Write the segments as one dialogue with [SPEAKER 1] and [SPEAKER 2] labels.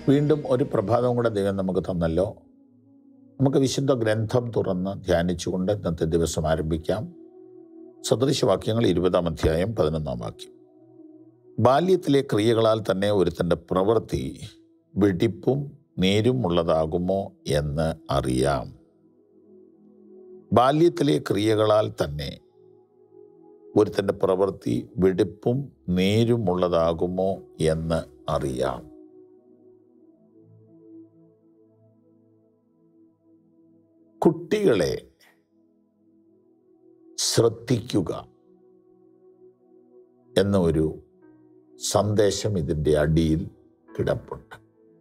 [SPEAKER 1] വീണ്ടും ഒരു പ്രഭാതം കൂടെ ദൈവം നമുക്ക് തന്നല്ലോ നമുക്ക് വിശുദ്ധ ഗ്രന്ഥം തുറന്ന് ധ്യാനിച്ചുകൊണ്ട് ഇന്നത്തെ ദിവസം ആരംഭിക്കാം സദൃശവാക്യങ്ങൾ ഇരുപതാം അധ്യായം പതിനൊന്നാം വാക്യം ബാല്യത്തിലെ ക്രിയകളാൽ തന്നെ ഒരുത്തൻ്റെ പ്രവൃത്തി വെടിപ്പും നേരും ഉള്ളതാകുമോ എന്ന് അറിയാം ബാല്യത്തിലെ ക്രിയകളാൽ തന്നെ ഒരുത്തൻ്റെ പ്രവൃത്തി വെടിപ്പും നേരുമുള്ളതാകുമോ എന്ന് അറിയാം കുട്ടികളെ ശ്രദ്ധിക്കുക എന്ന ഒരു സന്ദേശം ഇതിൻ്റെ അടിയിൽ കിടപ്പുണ്ട്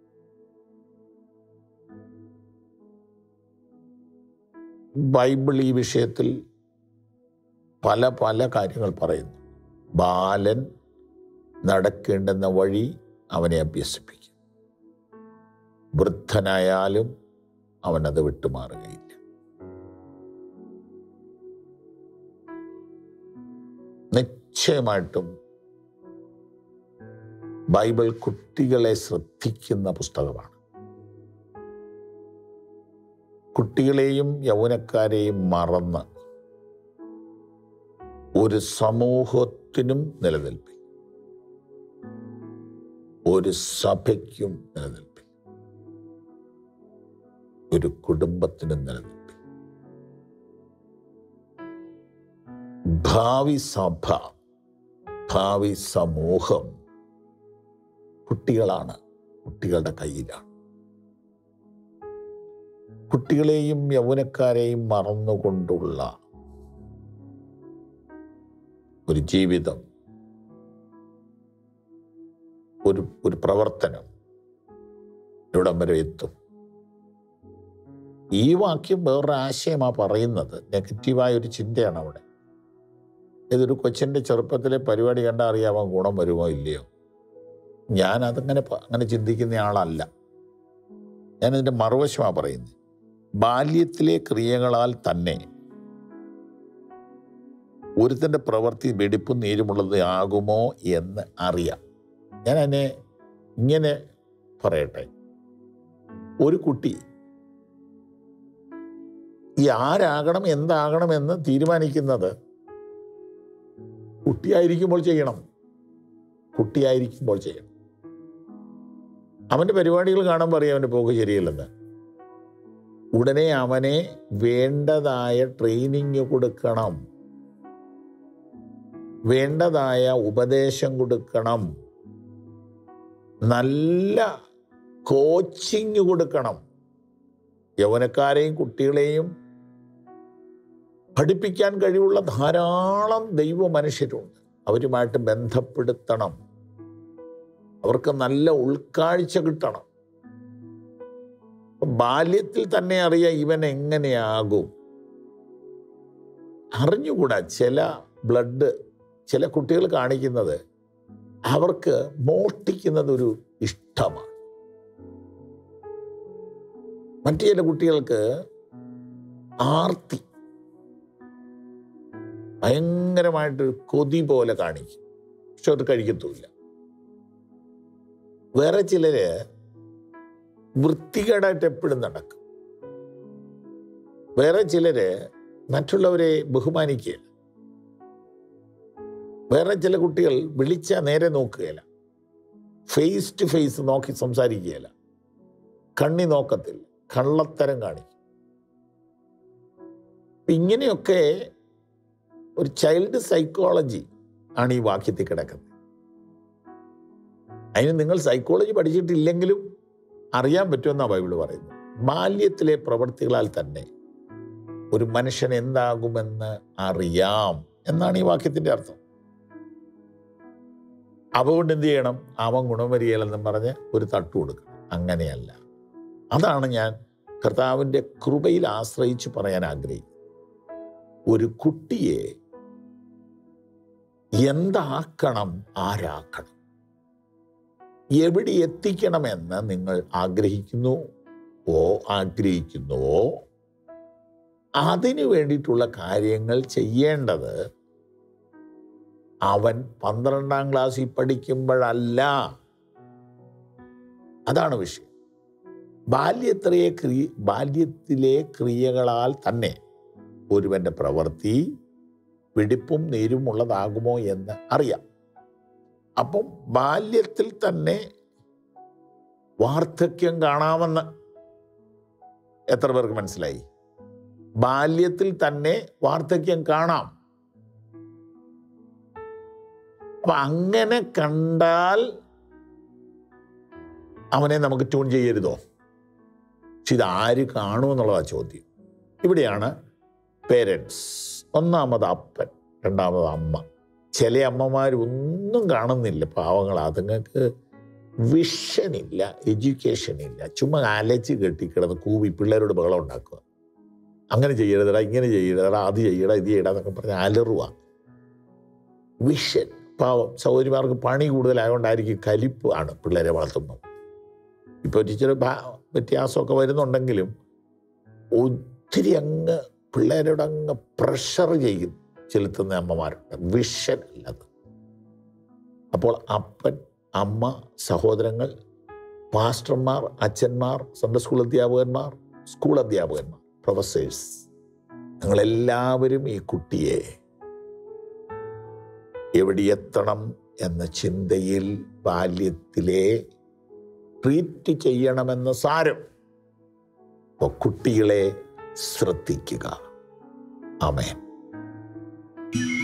[SPEAKER 1] ബൈബിൾ ഈ വിഷയത്തിൽ പല പല കാര്യങ്ങൾ പറയുന്നു ബാലൻ നടക്കേണ്ടുന്ന വഴി അവനെ അഭ്യസിപ്പിക്കും വൃദ്ധനായാലും അവനത് വിട്ടുമാറുകയില്ല നിശ്ചയമായിട്ടും ബൈബിൾ കുട്ടികളെ ശ്രദ്ധിക്കുന്ന പുസ്തകമാണ് കുട്ടികളെയും യൗവനക്കാരെയും മറന്ന് ഒരു സമൂഹത്തിനും നിലനിൽപ്പിൽ ഒരു സഭയ്ക്കും നിലനിൽപ്പിൽ ഒരു കുടുംബത്തിനും നിലനിൽപ്പിൽ ഭാവി സഭ ഭാവി സമൂഹം കുട്ടികളാണ് കുട്ടികളുടെ കയ്യിലാണ് കുട്ടികളെയും യൗവനക്കാരെയും മറന്നുകൊണ്ടുള്ള ഒരു ജീവിതം ഒരു ഒരു പ്രവർത്തനം ഇവിടം വരെ എത്തും ഈ വാക്യം വേറൊരു ആശയമാണ് പറയുന്നത് നെഗറ്റീവായ ഒരു ചിന്തയാണ് അവിടെ ഇതൊരു കൊച്ചിൻ്റെ ചെറുപ്പത്തിലെ പരിപാടി കണ്ടാൽ അറിയാമോ ഗുണം വരുമോ ഇല്ലയോ ഞാൻ അതങ്ങനെ പ- അങ്ങനെ ചിന്തിക്കുന്ന ആളല്ല ഞാനിതിൻ്റെ മറുവശമാണ് പറയുന്നത് ബാല്യത്തിലെ ക്രിയകളാൽ തന്നെ ഒരുത്തൻ്റെ പ്രവൃത്തി വെടിപ്പും നീരുമുള്ളത് ആകുമോ എന്ന് അറിയാം ഞാൻ അതിനെ ഇങ്ങനെ പറയട്ടെ ഒരു കുട്ടി ഈ ആരാകണം എന്താകണം എന്ന് തീരുമാനിക്കുന്നത് കുട്ടിയായിരിക്കുമ്പോൾ ചെയ്യണം കുട്ടിയായിരിക്കുമ്പോൾ ചെയ്യണം അവൻ്റെ പരിപാടികൾ കാണുമ്പോൾ അറിയാം അവൻ്റെ പോക്ക് ശരിയല്ലെന്ന് ഉടനെ അവനെ വേണ്ടതായ ട്രെയിനിങ് കൊടുക്കണം വേണ്ടതായ ഉപദേശം കൊടുക്കണം നല്ല കോച്ചിങ് കൊടുക്കണം യൗവനക്കാരെയും കുട്ടികളെയും പഠിപ്പിക്കാൻ കഴിവുള്ള ധാരാളം ദൈവ മനുഷ്യരുണ്ട് അവരുമായിട്ട് ബന്ധപ്പെടുത്തണം അവർക്ക് നല്ല ഉൾക്കാഴ്ച കിട്ടണം അപ്പൊ ബാല്യത്തിൽ തന്നെ അറിയാം ഇവൻ എങ്ങനെയാകും അറിഞ്ഞുകൂടാ ചില ബ്ലഡ് ചില കുട്ടികൾ കാണിക്കുന്നത് അവർക്ക് മോഷ്ടിക്കുന്നത് ഒരു ഇഷ്ടമാണ് മറ്റു ചില കുട്ടികൾക്ക് ആർത്തി ഭയങ്കരമായിട്ട് കൊതി പോലെ കാണിക്കും പക്ഷെ അത് കഴിക്കത്തുമില്ല വേറെ ചിലര് വൃത്തികേടായിട്ട് എപ്പോഴും നടക്കും വേറെ ചിലര് മറ്റുള്ളവരെ ബഹുമാനിക്കുകയില്ല വേറെ ചില കുട്ടികൾ വിളിച്ച നേരെ നോക്കുകയില്ല ഫേസ് ടു ഫേസ് നോക്കി സംസാരിക്കുകയില്ല കണ്ണി നോക്കത്തില്ല കള്ളത്തരം കാണിക്കും അപ്പൊ ഇങ്ങനെയൊക്കെ ഒരു ചൈൽഡ് സൈക്കോളജി ആണ് ഈ വാക്യത്തിൽ കിടക്കുന്നത് അതിന് നിങ്ങൾ സൈക്കോളജി പഠിച്ചിട്ടില്ലെങ്കിലും അറിയാൻ പറ്റുമെന്നാണ് ബൈബിള് പറയുന്നത് ബാല്യത്തിലെ പ്രവൃത്തികളാൽ തന്നെ ഒരു മനുഷ്യൻ എന്താകുമെന്ന് അറിയാം എന്നാണ് ഈ വാക്യത്തിന്റെ അർത്ഥം അതുകൊണ്ട് എന്ത് ചെയ്യണം അവൻ ഗുണമരിയലെന്നും പറഞ്ഞ് ഒരു തട്ടു കൊടുക്കണം അങ്ങനെയല്ല അതാണ് ഞാൻ കർത്താവിൻ്റെ കൃപയിൽ ആശ്രയിച്ച് പറയാൻ ആഗ്രഹിക്കുന്നത് ഒരു കുട്ടിയെ എന്താക്കണം ആരാക്കണം എവിടെ എത്തിക്കണമെന്ന് നിങ്ങൾ ആഗ്രഹിക്കുന്നു ഓ ആഗ്രഹിക്കുന്നുവോ അതിനു വേണ്ടിയിട്ടുള്ള കാര്യങ്ങൾ ചെയ്യേണ്ടത് അവൻ പന്ത്രണ്ടാം ക്ലാസ്സിൽ പഠിക്കുമ്പോഴല്ല അതാണ് വിഷയം ബാല്യത്തിലെ ക്രിയ ബാല്യത്തിലെ ക്രിയകളാൽ തന്നെ ഒരുവന്റെ പ്രവൃത്തി വെടിപ്പും നീരും ഉള്ളതാകുമോ എന്ന് അറിയാം അപ്പം ബാല്യത്തിൽ തന്നെ വാർദ്ധക്യം കാണാമെന്ന് എത്ര പേർക്ക് മനസ്സിലായി ബാല്യത്തിൽ തന്നെ വാർദ്ധക്യം കാണാം അപ്പൊ അങ്ങനെ കണ്ടാൽ അവനെ നമുക്ക് ട്യൂൺ ചെയ്യരുതോ പക്ഷെ ഇത് ആര് കാണുമെന്നുള്ളതാ ചോദ്യം ഇവിടെയാണ് പേരൻസ് ഒന്നാമത് അപ്പൻ രണ്ടാമത് അമ്മ ചില അമ്മമാർ ഒന്നും കാണുന്നില്ല പാവങ്ങൾ അതുങ്ങൾക്ക് വിഷൻ ഇല്ല എഡ്യൂക്കേഷൻ ഇല്ല ചുമ്മാ അലച്ച് കെട്ടിക്കിടന്ന് കൂവി പിള്ളേരോട് ബഹളം ഉണ്ടാക്കുക അങ്ങനെ ചെയ്യരുതടാ ഇങ്ങനെ ചെയ്യരുതടാ അത് ചെയ്യടാ ഇത് ചെയ്യടാ എന്നൊക്കെ പറഞ്ഞ് അലറുക വിഷൻ പാവം സൗകര്യമാർക്ക് പണി കൂടുതലായതുകൊണ്ടായിരിക്കും കലിപ്പ് ആണ് പിള്ളേരെ വളർത്തുമ്പോൾ ഇപ്പോൾ ടീച്ചർ വ്യത്യാസമൊക്കെ വരുന്നുണ്ടെങ്കിലും ഒത്തിരി അങ്ങ് പിള്ളേരോട് അങ്ങ് പ്രഷർ ചെയ്യും ചെലുത്തുന്ന അമ്മമാരുണ്ട് വിഷൻ അല്ലത് അപ്പോൾ അപ്പൻ അമ്മ സഹോദരങ്ങൾ പാസ്റ്റർമാർ അച്ഛന്മാർ സൺഡേ സ്കൂൾ അധ്യാപകന്മാർ സ്കൂൾ അധ്യാപകന്മാർ പ്രൊഫസേഴ്സ് ഞങ്ങളെല്ലാവരും ഈ കുട്ടിയെ എവിടെയെത്തണം എന്ന ചിന്തയിൽ ബാല്യത്തിലെ ട്രീറ്റ് ചെയ്യണമെന്ന് സാരം അപ്പോൾ കുട്ടികളെ ശ്രദ്ധിക്കുക ആമേൻ